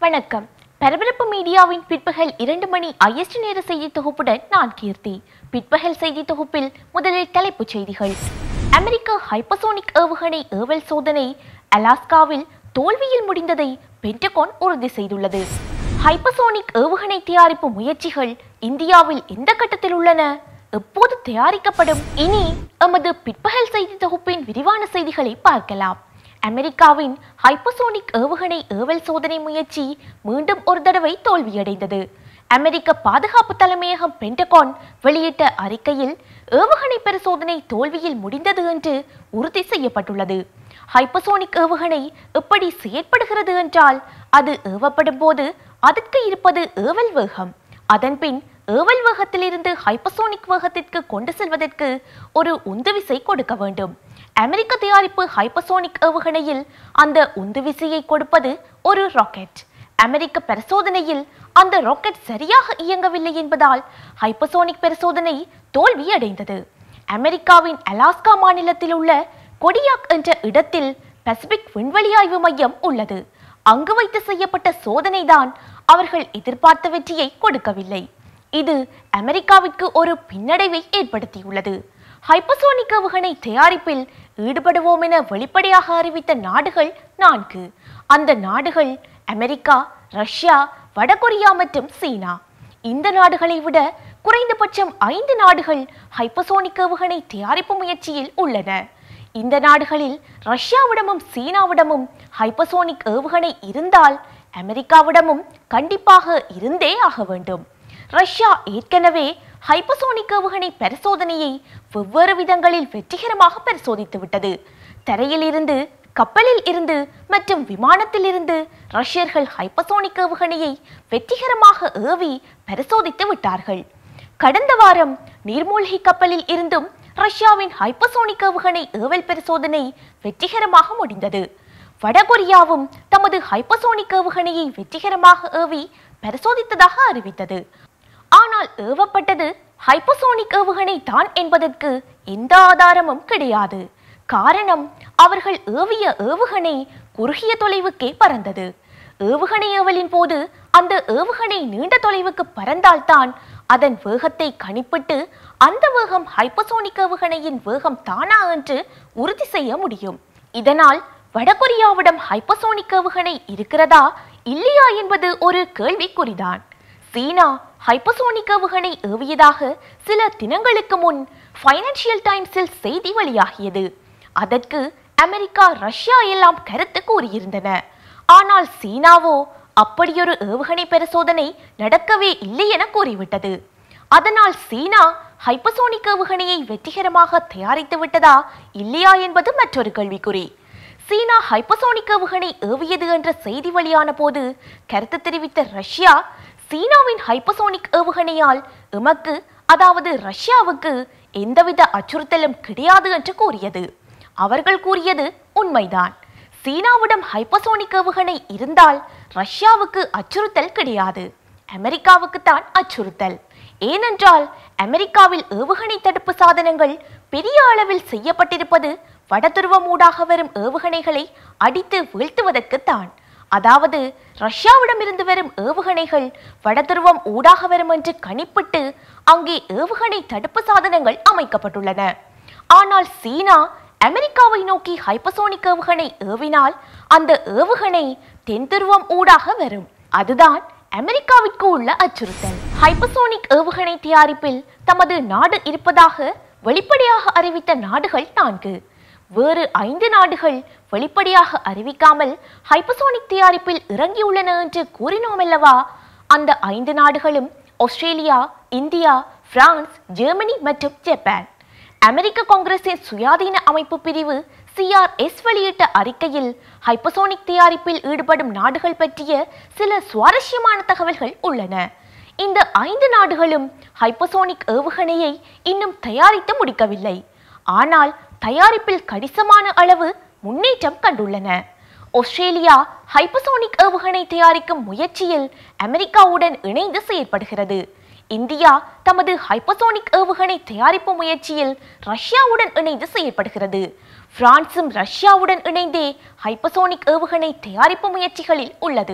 வணக்கம் பரபரப்பு மீடியாவின் பிற்பகல் இரண்டு மணி ஐஎஸ்டி நேர செய்தி தொகுப்புடன் நான் கீர்த்தி பிற்பகல் செய்தி தொகுப்பில் முதலில் தலைப்புச் செய்திகள் அமெரிக்க ஹைப்பசோனிக் ஏவுகணை ஏவல் சோதனை அலாஸ்காவில் தோல்வியில் முடிந்ததை பென்டகோன் உறுதி செய்துள்ளது ஹைப்பசோனிக் ஏவுகணை தயாரிப்பு முயற்சிகள் இந்தியாவில் எந்த கட்டத்தில் உள்ளன எப்போது தயாரிக்கப்படும் இனி எமது பிற்பகல் செய்தி தொகுப்பின் விரிவான செய்திகளை பார்க்கலாம் அமெரிக்காவின் ஹைப்பசோனிக் ஏவுகணை ஏவல் சோதனை முயற்சி மீண்டும் ஒரு தடவை தோல்வியடைந்தது அமெரிக்க பாதுகாப்பு தலைமையகம் பென்டகான் வெளியிட்ட அறிக்கையில் ஏவுகணை பரிசோதனை தோல்வியில் முடிந்தது என்று உறுதி செய்யப்பட்டுள்ளது ஹைப்பசோனிக் ஏவுகணை எப்படி செயற்படுகிறது என்றால் அது ஏவப்படும் போது அதற்கு இருப்பது ஏவல் வேகம் அதன்பின் ஏவல் வேகத்திலிருந்து ஹைப்பசோனிக் வேகத்திற்கு கொண்டு செல்வதற்கு ஒரு உந்துவிசை கொடுக்க வேண்டும் அமெரிக்க தயாரிப்பு ஹைப்பசோனிக் ஏவுகணையில் அந்த உந்துவிசையை கொடுப்பது ஒரு ராக்கெட் அமெரிக்க பரிசோதனையில் அந்த ராக்கெட் சரியாக இயங்கவில்லை என்பதால் ஹைப்பசோனிக் பரிசோதனை தோல்வியடைந்தது அமெரிக்காவின் அலாஸ்கா மாநிலத்தில் உள்ள கொடியாக் என்ற இடத்தில் பசிபிக் விண்வெளி ஆய்வு மையம் உள்ளது அங்கு வைத்து செய்யப்பட்ட சோதனைதான் அவர்கள் எதிர்பார்த்த வெற்றியை கொடுக்கவில்லை இது அமெரிக்காவிற்கு ஒரு பின்னடைவை ஏற்படுத்தியுள்ளது ஹைப்பசோனிக் ஏவுகணை தயாரிப்பில் ஈடுபடுவோம் என வெளிப்படையாக அறிவித்த நாடுகள் நான்கு அந்த நாடுகள் அமெரிக்கா ரஷ்யா வடகொரியா மற்றும் சீனா இந்த நாடுகளை விட குறைந்தபட்சம் ஐந்து நாடுகள் ஹைப்பசோனிக் ஏவுகணை தயாரிப்பு முயற்சியில் உள்ளன இந்த நாடுகளில் ரஷ்யாவிடமும் சீனாவிடமும் ஹைப்பசோனிக் ஏவுகணை இருந்தால் அமெரிக்காவிடமும் கண்டிப்பாக இருந்தே ஆக வேண்டும் ரஷ்யா ஏற்கனவே ஹைப்பசோனிக் ஏவுகணை பரிசோதனையை வெவ்வேறு விதங்களில் வெற்றிகரமாக பரிசோதித்து விட்டது தரையில் இருந்து கப்பலில் இருந்து மற்றும் விமானத்தில் இருந்து ரஷ்யர்கள் ஹைப்பசோனிக் ஏவுகணையை வெற்றிகரமாக ஏவி பரிசோதித்து விட்டார்கள் கடந்த வாரம் நீர்மூழ்கி கப்பலில் இருந்தும் ரஷ்யாவின் ஹைப்பசோனிக் ஏவுகணை ஏவல் பரிசோதனை வெற்றிகரமாக முடிந்தது வடகொரியாவும் தமது ஹைப்பசோனிக் ஏவுகணையை வெற்றிகரமாக ஏவி பரிசோதித்ததாக அறிவித்தது ஆனால் ஏவப்பட்டது ஹைப்பசோனிக் ஏவுகணை தான் என்பதற்கு எந்த ஆதாரமும் கிடையாது காரணம் அவர்கள் ஏவிய ஏவுகணை குறுகிய தொலைவுக்கே பறந்தது ஏவுகணை ஏவலின் போது அந்த ஏவுகணை நீண்ட தொலைவுக்கு பறந்தால்தான் அதன் வேகத்தை கணிப்பிட்டு அந்த வேகம் ஹைப்பசோனிக் ஏவுகணையின் வேகம் தானா என்று உறுதி செய்ய முடியும் இதனால் வடகொரியாவிடம் ஹைப்பசோனிக் ஏவுகணை இருக்கிறதா இல்லையா என்பது ஒரு கேள்விக்குறிதான் சீனா ஹைப்பசோனிக் ஏவுகணை ஏவியதாக சில தினங்களுக்கு முன் ஃபைனான்சியல் டைம்ஸில் செய்தி வெளியாகியது அதற்கு அமெரிக்கா ரஷ்யா எல்லாம் கருத்து கூறியிருந்தன ஆனால் சீனாவோ அப்படியொரு ஏவுகணை பரிசோதனை நடக்கவே இல்லை என கூறிவிட்டது அதனால் சீனா ஹைப்பசோனிக் ஏவுகணையை வெற்றிகரமாக தயாரித்து விட்டதா இல்லையா என்பது மற்றொரு கேள்விக்குறி சீனா ஹைப்பசோனிக் ஏவுகணை ஏவியது என்ற செய்தி வெளியான போது கருத்து தெரிவித்த ரஷ்யா சீனாவின் ஹைப்பசோனிக் ஏவுகணையால் எமக்கு அதாவது ரஷ்யாவுக்கு எந்தவித அச்சுறுத்தலும் கிடையாது என்று கூறியது அவர்கள் கூறியது உண்மைதான் சீனாவிடம் ஹைப்பசோனிக் ஏவுகணை இருந்தால் ரஷ்யாவுக்கு அச்சுறுத்தல் கிடையாது அமெரிக்காவுக்கு தான் அச்சுறுத்தல் ஏனென்றால் அமெரிக்காவில் ஏவுகணை தடுப்பு சாதனங்கள் பெரிய அளவில் செய்யப்பட்டிருப்பது வடதுருவமூடாக வரும் ஏவுகணைகளை அடித்து வீழ்த்துவதற்குத்தான் அதாவது ரஷ்யாவிடமிருந்து வரும் ஏவுகணைகள் வடதுருவம் ஊடாக வரும் என்று கணிப்பிட்டு அங்கே ஏவுகணை தடுப்பு சாதனங்கள் அமைக்கப்பட்டுள்ளன ஆனால் சீனா அமெரிக்காவை நோக்கி ஹைப்பசோனிக் ஏவுகணை ஏவினால் அந்த ஏவுகணை தென் துருவம் ஊடாக வரும் அதுதான் அமெரிக்காவிற்கு உள்ள அச்சுறுத்தல் ஹைப்பசோனிக் ஏவுகணை தயாரிப்பில் தமது நாடு இருப்பதாக வெளிப்படையாக அறிவித்த நாடுகள் நான்கு வேறு ஐந்து நாடுகள் வெளிப்படையாக அறிவிக்காமல் ஹைப்பசோனிக் தயாரிப்பில் இறங்கியுள்ளன என்று கூறினோமல்லவா அந்த ஐந்து நாடுகளும் ஆஸ்திரேலியா இந்தியா பிரான்ஸ் ஜெர்மனி மற்றும் ஜப்பான் அமெரிக்க காங்கிரசின் சுயாதீன அமைப்பு பிரிவு சிஆர்எஸ் வெளியிட்ட அறிக்கையில் ஹைப்பசோனிக் தயாரிப்பில் ஈடுபடும் நாடுகள் பற்றிய சில சுவாரஸ்யமான தகவல்கள் உள்ளன இந்த ஐந்து நாடுகளும் ஹைப்பசோனிக் ஏவுகணையை இன்னும் தயாரித்து முடிக்கவில்லை ஆனால் தயாரிப்பில் கணிசமான அளவு முன்னேற்றம் கண்டுள்ளன ஆஸ்திரேலியா ஹைப்பசோனிக் ஏவுகணை தயாரிக்கும் முயற்சியில் அமெரிக்காவுடன் இணைந்து செயற்படுகிறது இந்தியா தமது ஹைப்பசோனிக் ஏவுகணை தயாரிப்பு முயற்சியில் ரஷ்யாவுடன் இணைந்து செயல்படுகிறது பிரான்சும் ரஷ்யாவுடன் இணைந்தே ஹைப்பசோனிக் ஏவுகணை தயாரிப்பு முயற்சிகளில் உள்ளது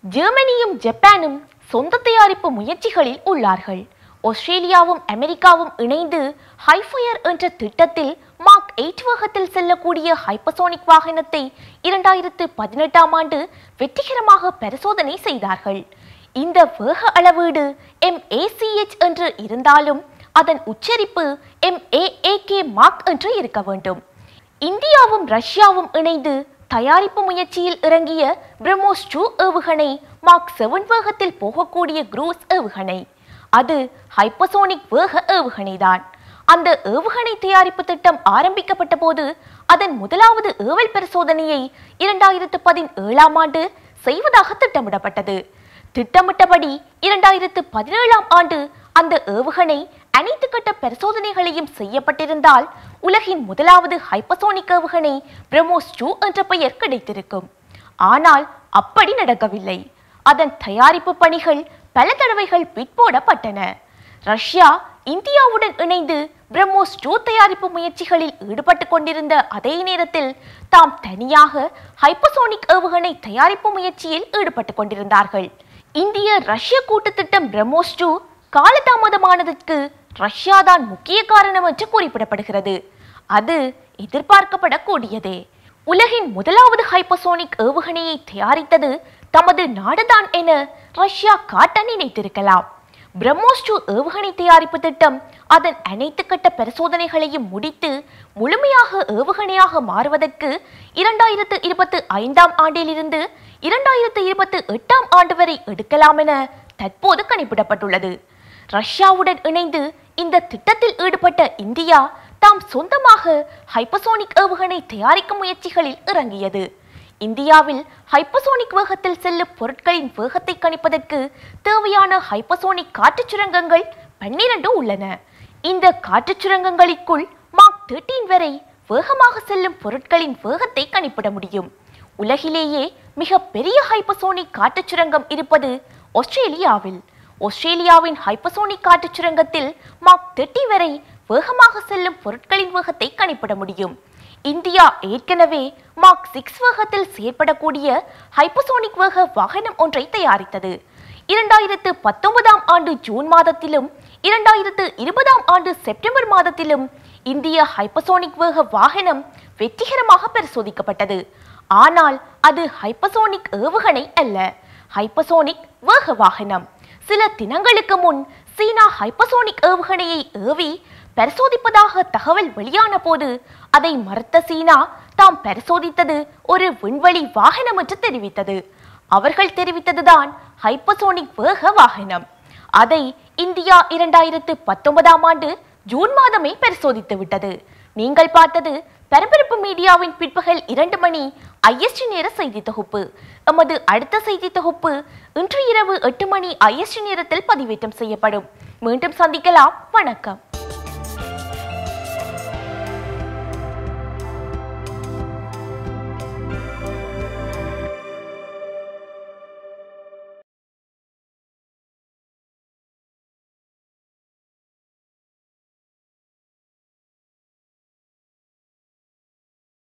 ஜெர்மனியும் ஜப்பானும் சொந்த தயாரிப்பு முயற்சிகளில் உள்ளார்கள் ஆஸ்திரேலியாவும் அமெரிக்காவும் இணைந்து ஹைஃபயர் என்ற திட்டத்தில் மார்க் எயிட் வேகத்தில் செல்லக்கூடிய ஹைப்பசோனிக் வாகனத்தை இரண்டாயிரத்து பதினெட்டாம் ஆண்டு வெற்றிகரமாக பரிசோதனை செய்தார்கள் இந்த வேக அளவீடு எம்ஏசிஎச் என்று இருந்தாலும் அதன் உச்சரிப்பு எம்ஏஏகே மார்க் என்று இருக்க வேண்டும் இந்தியாவும் ரஷ்யாவும் இணைந்து தயாரிப்பு முயற்சியில் இறங்கிய பிரம்மோஸ் டூ ஏவுகணை மார்க் செவன் வேகத்தில் போகக்கூடிய குரூஸ் ஏவுகணை அது ஹைப்பசோனிக் வேக ஏவுகணைதான் அந்த ஏவுகணை தயாரிப்பு திட்டம் ஆரம்பிக்கப்பட்ட போது அதன் முதலாவது ஏவல் பரிசோதனையை இரண்டாயிரத்து பதினேழாம் ஆண்டு செய்வதாக திட்டமிடப்பட்டது திட்டமிட்டபடி இரண்டாயிரத்து பதினேழாம் ஆண்டு அந்த ஏவுகணை அனைத்து கட்ட பரிசோதனைகளையும் செய்யப்பட்டிருந்தால் உலகின் முதலாவது ஹைப்பசோனிக் ஏவுகணை பிரம்மோஸ் டூ என்ற பெயர் கிடைத்திருக்கும் ஆனால் அப்படி நடக்கவில்லை அதன் தயாரிப்பு பணிகள் பல தடவைகள் பிற்போடப்பட்டன ரஷ்யா இந்தியாவுடன் இணைந்து பிரம்மோஸ் டூ தயாரிப்பு முயற்சிகளில் ஈடுபட்டு கொண்டிருந்த அதே நேரத்தில் தாம் தனியாக ஹைப்பசோனிக் ஏவுகணை தயாரிப்பு முயற்சியில் ஈடுபட்டு கொண்டிருந்தார்கள் இந்திய ரஷ்ய கூட்டு திட்டம் பிரம்மோஸ் டூ காலதாமதமானதற்கு ரஷ்யா தான் முக்கிய காரணம் என்று குறிப்பிடப்படுகிறது அது எதிர்பார்க்கப்படக்கூடியதே உலகின் முதலாவது ஹைப்பசோனிக் ஏவுகணையை தயாரித்தது தமது நாடுதான் என ரஷ்யா காட்ட நினைத்திருக்கலாம் பிரம்மோஸ் டூ ஏவுகணை தயாரிப்பு திட்டம் அதன் அனைத்து கட்ட பரிசோதனைகளையும் முடித்து முழுமையாக ஏவுகணையாக மாறுவதற்கு இரண்டாயிரத்து இருபத்து ஐந்தாம் ஆண்டிலிருந்து இரண்டாயிரத்து இருபத்து எட்டாம் ஆண்டு வரை எடுக்கலாம் என தற்போது கணிப்பிடப்பட்டுள்ளது ரஷ்யாவுடன் இணைந்து இந்த திட்டத்தில் ஈடுபட்ட இந்தியா தாம் சொந்தமாக ஹைப்பசோனிக் ஏவுகணை தயாரிக்கும் முயற்சிகளில் இறங்கியது இந்தியாவில் ஹைப்பசோனிக் வேகத்தில் செல்லும் பொருட்களின் வேகத்தை கணிப்பதற்கு தேவையான ஹைப்பசோனிக் காற்றுச் சுரங்கங்கள் பன்னிரண்டு உள்ளன இந்த காற்றுச் சுரங்கங்களுக்குள் மார்க் தேர்ட்டீன் வரை வேகமாக செல்லும் பொருட்களின் வேகத்தை கணிப்பிட முடியும் உலகிலேயே மிக பெரிய ஹைப்பசோனிக் காற்றுச் சுரங்கம் இருப்பது ஆஸ்திரேலியாவில் ஆஸ்திரேலியாவின் ஹைப்பசோனிக் காற்றுச் சுரங்கத்தில் மார்க் தேர்ட்டி வரை வேகமாக செல்லும் பொருட்களின் வேகத்தை கணிப்பிட முடியும் இந்தியா ஏற்கனவே மார்க் சிக்ஸ் வேகத்தில் செயற்படக்கூடிய ஹைப்பசோனிக் வேக வாகனம் ஒன்றை தயாரித்தது இரண்டாயிரத்து பத்தொன்பதாம் ஆண்டு ஜூன் மாதத்திலும் இரண்டாயிரத்து இருபதாம் ஆண்டு செப்டம்பர் மாதத்திலும் இந்திய ஹைப்பசோனிக் வேக வாகனம் வெற்றிகரமாக பரிசோதிக்கப்பட்டது ஆனால் அது ஹைப்பசோனிக் ஏவுகணை அல்ல ஹைப்பசோனிக் வேக வாகனம் சில தினங்களுக்கு முன் சீனா ஹைப்பசோனிக் ஏவுகணையை ஏவி பரிசோதிப்பதாக தகவல் வெளியான போது அதை மறுத்த சீனா தாம் பரிசோதித்தது ஒரு விண்வெளி வாகனம் என்று தெரிவித்தது அவர்கள் தெரிவித்ததுதான் ஹைப்பசோனிக் வேக வாகனம் அதை இந்தியா இரண்டாயிரத்து பத்தொன்பதாம் ஆண்டு ஜூன் மாதமே பரிசோதித்து விட்டது நீங்கள் பார்த்தது பரபரப்பு மீடியாவின் பிற்பகல் இரண்டு மணி ஐஎஸ்டி நேர செய்தி தொகுப்பு எமது அடுத்த செய்தி தொகுப்பு இன்று இரவு எட்டு மணி ஐஎஸ்டி நேரத்தில் பதிவேற்றம் செய்யப்படும் மீண்டும் சந்திக்கலாம் வணக்கம்